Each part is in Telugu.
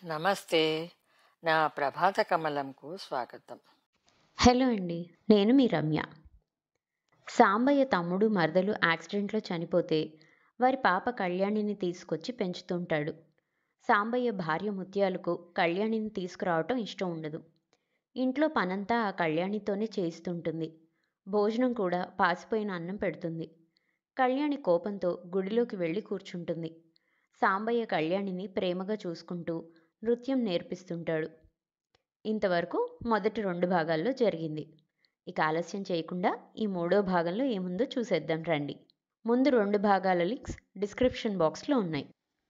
నమస్తే నా ప్రభాత కమలంకు స్వాగతం హలో అండి నేను మీ రమ్య సాంబయ్య తమ్ముడు మరదలు యాక్సిడెంట్లో చనిపోతే వారి పాప కళ్యాణిని తీసుకొచ్చి పెంచుతుంటాడు సాంబయ్య భార్య ముత్యాలకు కళ్యాణిని తీసుకురావటం ఇష్టం ఉండదు ఇంట్లో పనంతా ఆ కళ్యాణితోనే చేయిస్తుంటుంది భోజనం కూడా పాసిపోయిన అన్నం పెడుతుంది కళ్యాణి కోపంతో గుడిలోకి వెళ్ళి కూర్చుంటుంది సాంబయ్య కళ్యాణిని ప్రేమగా చూసుకుంటూ నృత్యం నేర్పిస్తుంటాడు ఇంతవరకు మొదటి రెండు భాగాల్లో జరిగింది ఇక ఆలస్యం చేయకుండా ఈ మూడో భాగంలో ఏముందో చూసేద్దాం రండి ముందు రెండు భాగాల లింక్స్ డిస్క్రిప్షన్ బాక్స్లో ఉన్నాయి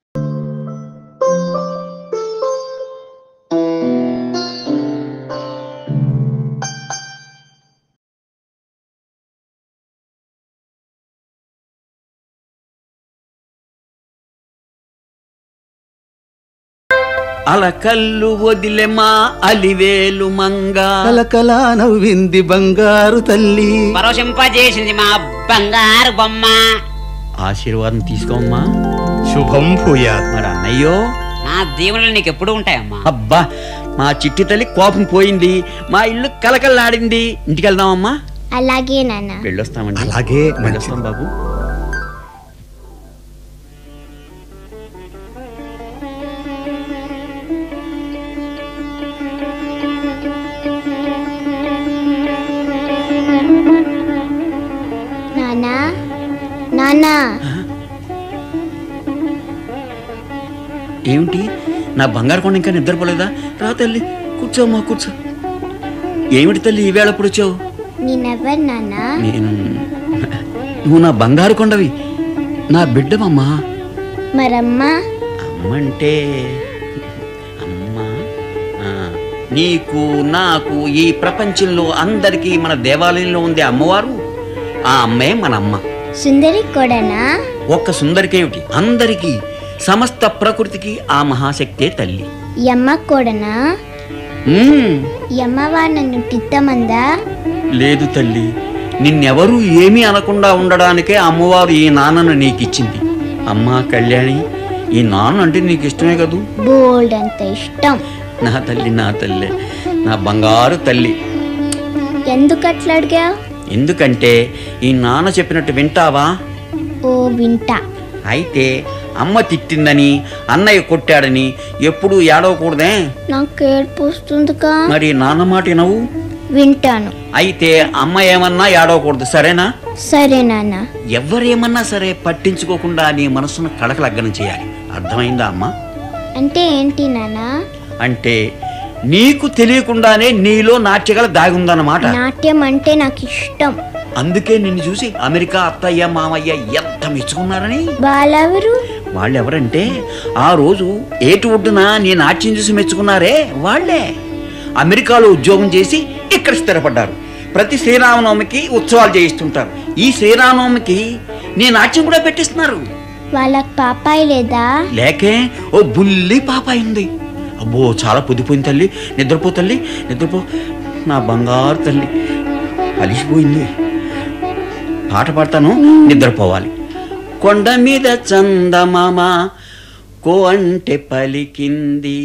అలకల్లు వదిలెమా అలివేలు మంగ కలకలా నవ్వింది బంగారు తల్లి పరవశింపజేసింది మా బంగారు బొమ్మ ఆశీర్వాదం తీసుకోమ్మా శుభం భూయాత్ మరి అన్నయ్యో నా దీవెనలు నీకు ఎప్పుడు ఉంటాయమ్మా అబ్బా మా చిట్టి తల్లి కోపం పోయింది మా ఇల్లు కలకల్లాడింది ఇంటికి వెళ్దామమ్మా అలాగే నాన్న వెళ్ళొస్తామండి అలాగే వెళ్ళొస్తాం బాబు నానా నానా ఏమిటి నా బంగారు కొండ ఇంకా నిద్రపోలేదా రా తల్లి కూర్చోమ్మా కూర్చో ఏమిటి తల్లి ఈవేళప్పుడు వచ్చావు నేనెవరు నానా నేను నువ్వు నా బంగారు కొండవి నా బిడ్డమమ్మా మరమ్మా అమ్మంటే అమ్మ ఆ, నీకు నాకు ఈ ప్రపంచంలో అందరికీ మన దేవాలయంలో ఉండే అమ్మవారు ఆ అమ్మే మన అమ్మ సుందరి కూడానా ఒక్క సుందరికేమిటి అందరికీ సమస్త ప్రకృతికి ఆ మహాశక్తే తల్లి ఈ అమ్మ కూడానా ఉమ్, ఈ అమ్మవారు నన్ను తిట్టమందా లేదు తల్లి నిన్నెవరూ ఏమీ అనకుండా ఉండడానికే అమ్మవారు ఈ నాన్నను నీకిచ్చింది అమ్మా కళ్యాణి ఈ నాన్న అంటే నీకు ఇష్టమే కదూ బోల్డ్ అంత ఇష్టం నా తల్లి నా తల్లి నా బంగారు తల్లి ఎందుకు అట్లా అడిగా ఎందుకంటే ఈ నాన్న చెప్పినట్టు వింటావా ఓ వింటా అయితే అమ్మ తిట్టిందని అన్నయ్య కొట్టాడని ఎప్పుడూ ఏడవకూడదే నాకు ఏడుపు వస్తుందిగా మరి నాన్న మాట వినవు వింటాను అయితే అమ్మ ఏమన్నా ఏడవకూడదు సరేనా సరే నాన్న ఎవరేమన్నా సరే పట్టించుకోకుండా నీ మనసును కడకలగ్గనం చేయాలి అర్థమైందా అమ్మ అంటే ఏంటి నానా అంటే నీకు తెలియకుండానే నీలో నాట్యగల దాగుందన్నమాట నాట్యం అంటే నాకు ఇష్టం అందుకే నిన్ను చూసి అమెరికా అత్తయ్య మామయ్య ఎంత మెచ్చుకున్నారని వాళ్ళెవరు వాళ్ళెవరంటే ఆ రోజు ఏటి ఒడ్డున నీ నాట్యం చూసి మెచ్చుకున్నారే వాళ్ళే అమెరికాలో ఉద్యోగం చేసి ఇక్కడ స్థిరపడ్డారు ప్రతి శ్రీరామనవమికి ఉత్సవాలు చేయిస్తుంటారు ఈ శ్రీరామనవమికి నీ నాట్యం కూడా పెట్టిస్తున్నారు వాళ్ళకి పాపాయి లేదా లేకే ఓ బుల్లి పాప అయింది అబ్బో చాలా పొద్దుపోయింది తల్లి నిద్రపో తల్లి నిద్రపో నా బంగారు తల్లి అలిసిపోయింది పాట పాడతాను నిద్రపోవాలి కొండ మీద చందమామ కో అంటే పలికింది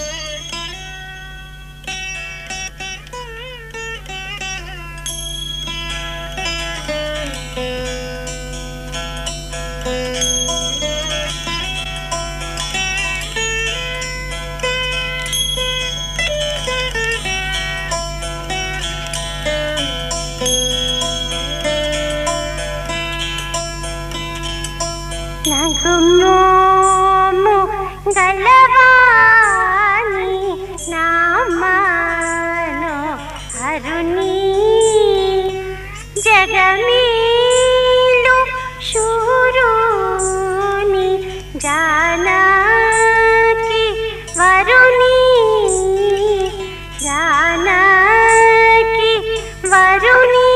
నగుమోము గలవాని నామాను అరుణి జగమీలు శూరుని జానకి వరుణి జానకి వరుణి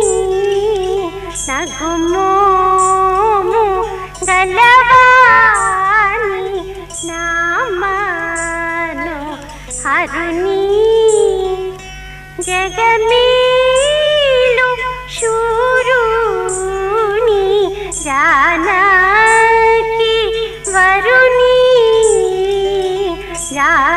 నగుమోము గలవాని నామాను హరుణి జగమీలు శూరుని జానకి వరుణి జా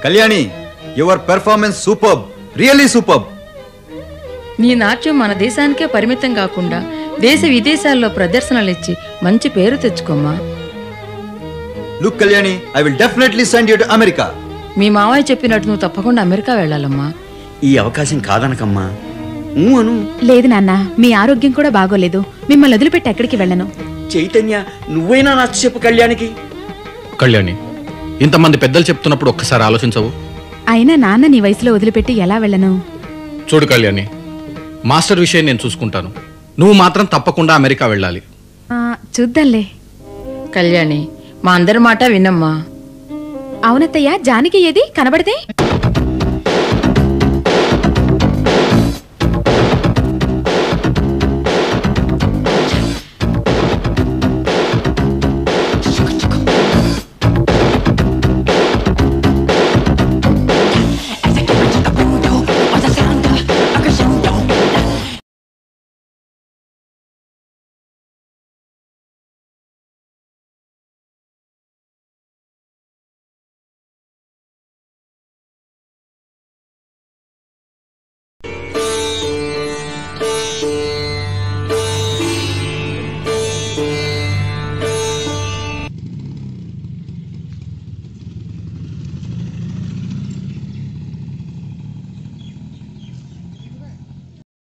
Kalyani your performance super really super నీ నాట్యం మన దేశానికే పరిమితం కాకుండా దేశ విదేశాల్లో ప్రదర్శనలు ఇచ్చి మంచి పేరు తెచ్చుకోమ్మా look Kalyani I will definitely send you to America మీ మావయ్య చెప్పినట్టు నువ్వు తప్పకుండా అమెరికా వెళ్ళాలమ్మా ఈ అవకాశం కాదనకమ్మా ఊ అను లేదు నాన్న మీ ఆరోగ్యం కూడా బాగోలేదు మిమ్మల్ని వదిలిపెట్టి ఎక్కడికి వెళ్ళను చైతన్య నువ్వైనా నచ్చ చెప్పు కళ్యాణికి కళ్యాణి ఇంతమంది పెద్దలు చెప్తున్నప్పుడు ఒక్కసారి ఆలోచించవు అయినా నాన్న నీ వయసులో వదిలిపెట్టి ఎలా వెళ్ళను చూడు కళ్యాణి మాస్టర్ విషయం నేను చూసుకుంటాను నువ్వు మాత్రం తప్పకుండా అమెరికా వెళ్ళాలి ఆ, చూద్దాంలే కళ్యాణి మా అందరి మాట వినమ్మా అవునత్తయ్య జానకి ఏది కనబడితే